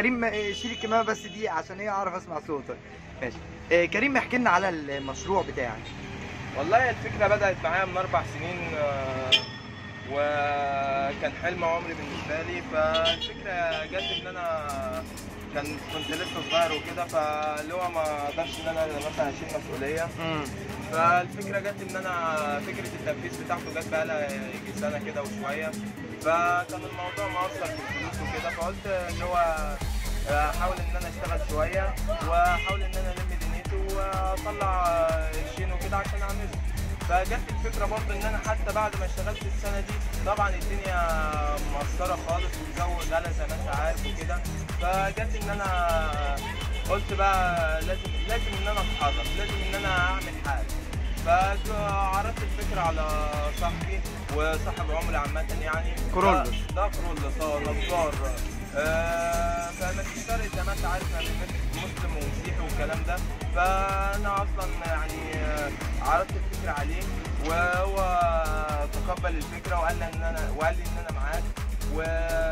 كريم آه، شيل الكمامه بس دي عشان ايه اعرف اسمع صوتك ماشي آه، كريم احكي لنا على المشروع بتاعك والله الفكرة بدأت معايا من أربع سنين آه، وكان حلم عمري بالنسبة لي فالفكرة جت إن أنا كان كنت لسه صغير وكده فاللي هو ما اقدرش ان انا مثلا اشيل مسؤوليه فالفكره جت ان انا فكره التنفيذ بتاعته جت بقى لها يجي سنه كده وشويه فكان الموضوع مؤثر في الفلوس وكده فقلت اللي هو احاول ان انا اشتغل شويه واحاول ان انا الم دنيتي واطلع قرشين وكده عشان اعمله فجت الفكره برضه ان انا حتى بعد ما اشتغلت السنه دي طبعا الدنيا مقصره خالص والجو غلا زي ما انت عارف وكده فجت ان انا قلت بقى لازم لازم ان انا اتحرك لازم ان انا اعمل حاجه فعرضت الفكره على صاحبي وصاحب عمري عامه يعني كرولوس. ده- ده كرولوس اه نجار آه، فما فيش فرق زي ما انت عارف ما بين مسلم ومسيحي والكلام ده فانا اصلا يعني آه، عرضت الفكره عليه وهو تقبل الفكره وقال لي ان انا وقال لي ان انا معاك و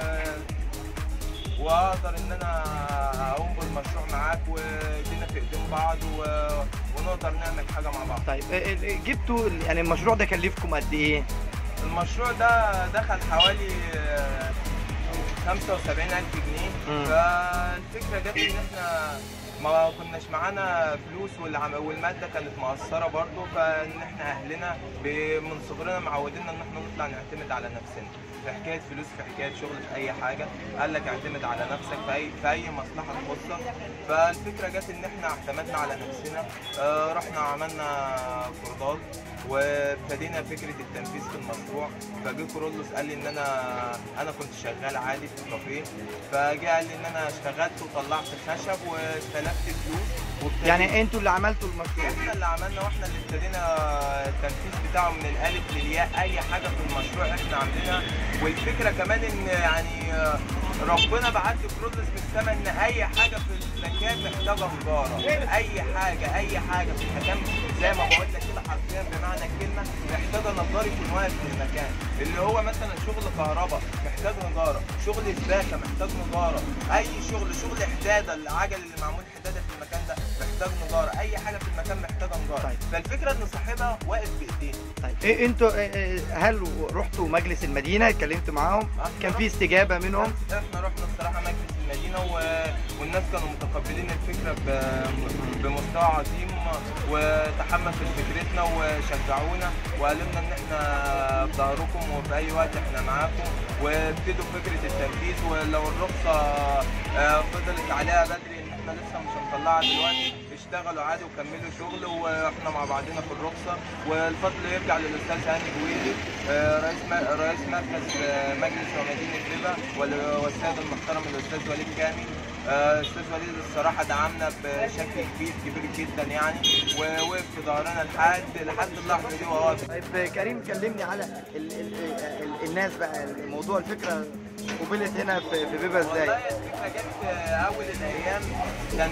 واقدر ان انا اقوم بالمشروع معاك وايدينا في ايدين بعض و... ونقدر نعمل حاجه مع بعض طيب آه، آه، جبتوا ال- يعني المشروع ده كلفكم قد ايه؟ المشروع ده دخل حوالي آه، 75000 جنيه مم. فالفكره جت ان احنا ما كناش معانا فلوس والعم... والماده كانت مقصره برضه فان احنا اهلنا ب- من صغرنا معودينا ان احنا نطلع نعتمد على نفسنا في حكايه فلوس في حكايه شغل في اي حاجه قال لك اعتمد على نفسك في اي في اي مصلحه تخصك فالفكره جت ان احنا اعتمدنا على نفسنا آه، رحنا عملنا قرضات وابتدينا فكره التنفيذ في المشروع فجه كورولوس قال لي ان انا انا كنت شغال عادي في الكافيه فجه قال لي ان انا اشتغلت وطلعت خشب واستلفت فلوس وابتديت- يعني انتوا اللي عملتوا المشروع احنا اللي عملنا واحنا اللي ابتدينا التنفيذ بتاعه من الالف للياء اي حاجه في المشروع احنا عاملينها والفكره كمان ان يعني آه، ربنا بعت لي كرولوس من السما ان اي حاجه في المكان محتاجه نجاره اي حاجه اي حاجه في المكان زي ما بقول لك كده حرفيا بمعنى الكلمه محتاجه نجار يكون واقف في المكان اللي هو مثلا شغل كهرباء محتاج نجاره شغل سباكه محتاج نجاره اي شغل شغل حداده العجل اللي معمول حداده في المكان ده محتاج نجاره اي حاجه في المكان محتاجه نجاره طيب. فالفكره ان صاحبها واقف بايديه طيب إيه انتوا آه، آه، هل رحتوا مجلس المدينه اتكلمتوا معاهم كان في استجابه منهم احنا رحنا الصراحه مجلس المدينه و... والناس كانوا متقبلين الفكره ب... بمستوى عظيم وتحمسوا لفكرتنا وشجعونا وقالوا لنا ان احنا في ظهركم وفي اي وقت احنا معاكم وابتدوا فكره التنفيذ ولو الرخصه آه، فضلت عليها بدري ان احنا لسه مش هنطلعها دلوقتي اشتغلوا عادي وكملوا شغل واحنا مع بعضنا في الرخصه والفضل يرجع للاستاذ هاني جويلي آه، رئيس م- رئيس مركز آه، مجلس ومدينه ربا وال- والسيد المحترم الاستاذ وليد كامل آه، استاذ وليد الصراحه دعمنا بشكل كبير كبير جدا يعني ووقف في ظهرنا لحد لحد اللحظه دي وهو واقف. طيب آه، كريم كلمني على ال ال ال الناس بقى موضوع الفكره قبلت هنا في في بيبا ازاي؟ والله الفكره جت اول الايام كان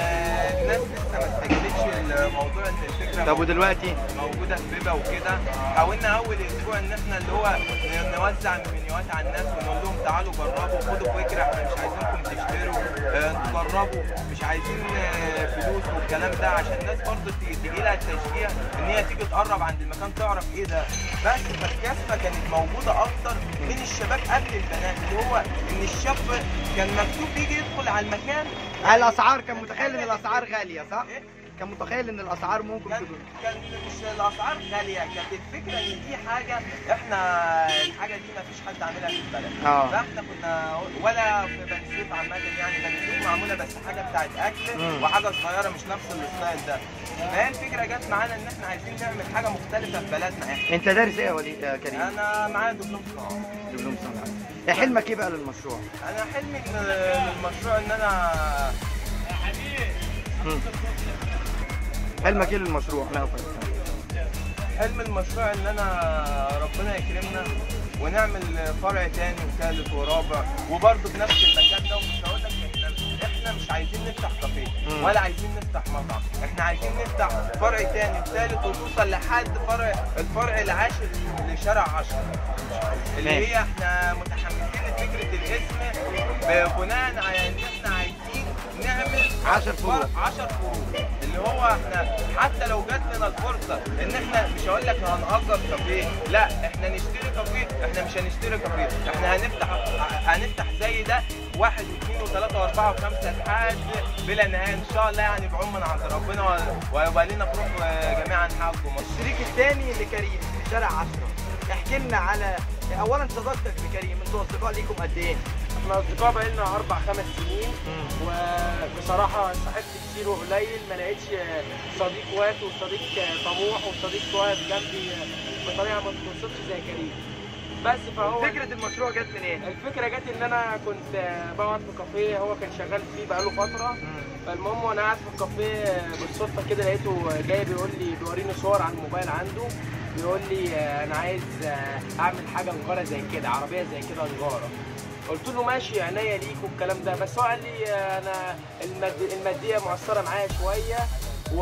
آه، الناس لسه ما استجابتش الموضوع ان الفكره طب ودلوقتي موجوده في بيبا وكده حاولنا اول اسبوع ان احنا اللي هو نوزع المنيوات على الناس ونقول لهم تعالوا جربوا خدوا فكره احنا مش عايزينكم تشتروا آه، تجربوا مش عايزين آه، فلوس والكلام ده عشان الناس برضه تيجي تيجي لها التشجيع ان هي تيجي تقرب عند المكان تعرف ايه ده بس فالكثفه كانت موجوده اكتر من الشباب قبل البنات اللي هو ان الشاب كان مكتوب يجي يدخل على المكان الاسعار كان متخيل ان الاسعار غاليه صح؟ إيه؟ كان متخيل ان الاسعار ممكن كان تكون كان مش الاسعار غاليه كانت الفكره ان دي حاجه احنا الحاجه دي ما فيش حد عاملها في البلد اه فاحنا كنا ولا في بني سويف عامه يعني بني سويف معموله بس حاجه بتاعت اكل مم. وحاجه صغيره مش نفس الستايل ده فهي الفكره جت معانا ان احنا عايزين نعمل حاجه مختلفه في بلدنا احنا انت دارس ايه يا وليد يا كريم؟ انا معايا دبلوم صناعه دبلوم صناعه ايه حلمك ايه بقى للمشروع؟ انا حلمي من المشروع ان انا مم. حلمك ايه للمشروع؟ لا حلم المشروع ان انا ربنا يكرمنا ونعمل فرع تاني وثالث ورابع وبرضه بنفس المكان ده ومش هقول لك احنا احنا مش عايزين نفتح كافيه مم. ولا عايزين نفتح مطعم احنا عايزين نفتح فرع تاني وثالث ونوصل لحد فرع الفرع العاشر لشارع 10 اللي ماشي. هي احنا متحمسين لفكره الاسم بناء على ان احنا 10 فروع. 10 فروع اللي هو احنا حتى لو جات لنا الفرصه ان احنا مش هقول لك هنأجر كافيه لا احنا نشتري كافيه احنا مش هنشتري كافيه احنا هنفتح هنفتح زي ده واحد واثنين وثلاثه واربعه وخمسه لحد بلا نهايه ان شاء الله يعني بعون من عند ربنا و- ويبقى لنا فروع في جميع انحاء الجمهوريه الشريك الثاني لكريم في شارع 10 احكي لنا على اولا صداقتك بكريم انتوا اصدقاء ليكم قد ايه؟ احنا اصدقاء بقالنا اربع خمس سنين وبصراحه صاحبت كتير وقليل ما لقيتش صديق وافي وصديق طموح وصديق واقف جنبي بطريقه ما توصفش زي كريم بس فهو فكره المشروع جت منين؟ الفكره جت ان انا كنت بقعد في كافيه هو كان شغال فيه بقاله فتره فالمهم وانا قاعد في الكافيه بالصدفه كده لقيته جاي بيقول لي بيوريني صور على الموبايل عنده بيقول لي آه، انا عايز آه، اعمل حاجه نجاره زي كده عربيه زي كده نجاره قلت له ماشي عينيا ليك والكلام ده بس هو قال لي آه، انا الماد... الماديه مؤثره معايا شويه و...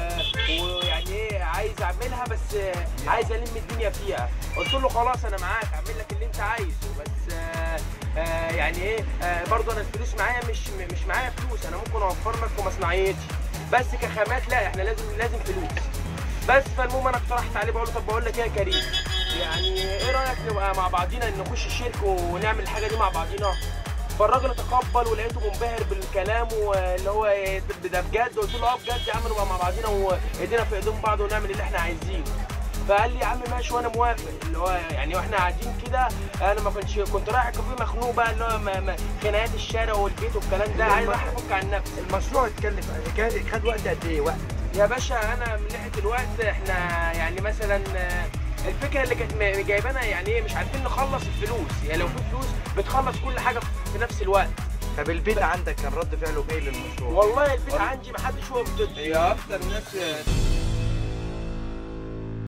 ويعني ايه عايز اعملها بس آه، عايز الم الدنيا فيها قلت له خلاص انا معاك اعمل لك اللي انت عايزه بس آه، آه، يعني ايه آه، برضه انا الفلوس معايا مش مش معايا فلوس انا ممكن اوفر لك في مصنعيتي بس كخامات لا احنا لازم لازم فلوس بس فالمهم انا اقترحت عليه بقول له طب بقول لك ايه يا كريم يعني ايه رايك نبقى مع بعضينا نخش شركه ونعمل الحاجه دي مع بعضينا فالراجل تقبل ولقيته منبهر بالكلام واللي هو إيه ده بجد قلت له اه بجد يا عم نبقى مع بعضينا وايدينا في ايدين بعض ونعمل اللي احنا عايزينه فقال لي يا عم ماشي وانا موافق اللي هو يعني واحنا قاعدين كده انا ما كنتش كنت رايح الكافيه مخنوق بقى اللي هو ما- ما- خناقات الشارع والبيت والكلام ده عايز رايح افك عن نفسي المشروع اتكلف كان- خد وقت قد ايه وقت؟ يا باشا انا من ناحيه الوقت احنا يعني مثلا آه، الفكره اللي كانت م- جايبانا يعني ايه مش عارفين نخلص الفلوس يعني لو في فلوس بتخلص كل حاجه في نفس الوقت طب البيت عندك كان رد فعله ايه للمشروع؟ والله البيت عندي محدش هو ضدي هي اكتر ناس